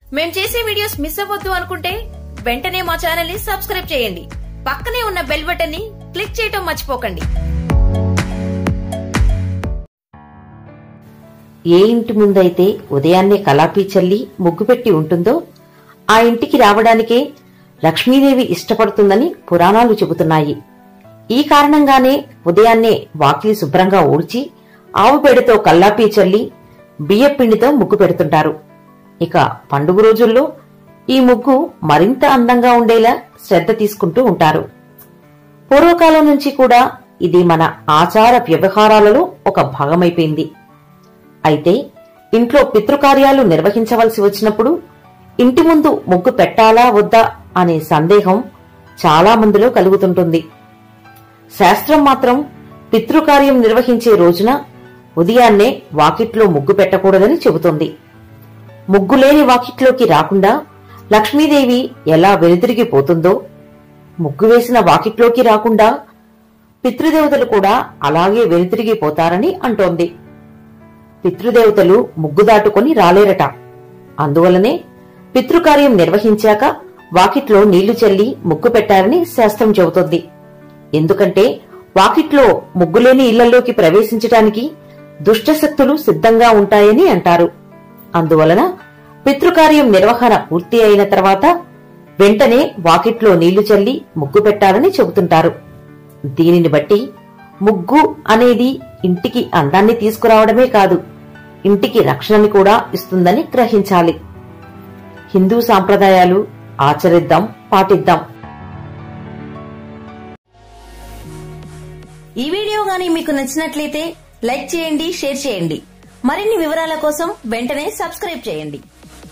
మేం చేసే videos miss అవ్వద్దు అనుకుంటే వెంటనే మా ఛానల్ ని సబ్స్క్రైబ్ చేయండి పక్కనే ఉన్న బెల్ బటన్ ని క్లిక్ చేయటం మర్చిపోకండి ఏ ఇంటి ముందైతే ఉదయాన్నే కలాపీ చల్లి ముగ్గు పెట్టి ఉంటుందో ఆ ఇంటికి రావడానికే లక్ష్మీదేవి ఇష్టపడుతుందని పురాణాలు చెబుతున్నాయి ఈ కారణంగానే ఉదయాన్నే వాకిలి శుభ్రంగా ఊడ్చి ఆవు పేడతో కల్లాపీ చల్లి బియ్యపిండితో ముగ్గు పెడుతుంటారు ఇక పండుగ రోజుల్లో ఈ ముగ్గు మరింత అందంగా ఉండేలా శ్రద్ధ తీసుకుంటూ ఉంటారు పూర్వకాలం నుంచి కూడా ఇది మన ఆచార వ్యవహారాలలో ఒక భాగమైపోయింది అయితే ఇంట్లో పితృకార్యాలు నిర్వహించవలసి వచ్చినప్పుడు ఇంటి ముందు ముగ్గు పెట్టాలా వద్దా అనే సందేహం చాలా మందిలో కలుగుతుంటుంది శాస్త్రం మాత్రం పితృకార్యం నిర్వహించే రోజున ఉదయాన్నే వాకిట్లో ముగ్గు పెట్టకూడదని చెబుతుంది ముగ్గు లేని వాకిట్లోకి రాకుండా లక్ష్మీదేవి ఎలా వెనుతిరిగిపోతుందో ముగ్గు వేసిన వాకిట్లోకి రాకుండా పితృదేవతలు కూడా అలాగే వెనుతిరిగిపోతారని అంటోంది పితృదేవతలు ముగ్గు దాటుకొని రాలేరట అందువలనే పితృకార్యం నిర్వహించాక వాకిట్లో నీళ్లు చల్లి ముగ్గు పెట్టారని శాస్త్రం చెబుతోంది ఎందుకంటే వాకిట్లో ముగ్గులేని ఇళ్లలోకి ప్రవేశించటానికి దుష్టశక్తులు సిద్ధంగా ఉంటాయని అంటారు అందువలన పితృకార్యం నిర్వహణ పూర్తి అయిన తర్వాత వెంటనే వాకిట్లో నీళ్లు చల్లి ముగ్గు పెట్టాలని చెబుతుంటారు దీనిని బట్టి ముగ్గు అనేది ఇంటికి అందాన్ని తీసుకురావడమే కాదు ఇంటికి రక్షణని కూడా ఇస్తుందని గ్రహించాలి హిందూ సాంప్రదాయాలు ఆచరిద్దాం పాటిద్దాం ఈ వీడియో గానీ మీకు నచ్చినట్లయితే లైక్ చేయండి షేర్ చేయండి మరిన్ని వివరాల కోసం వెంటనే సబ్స్క్రైబ్ చేయండి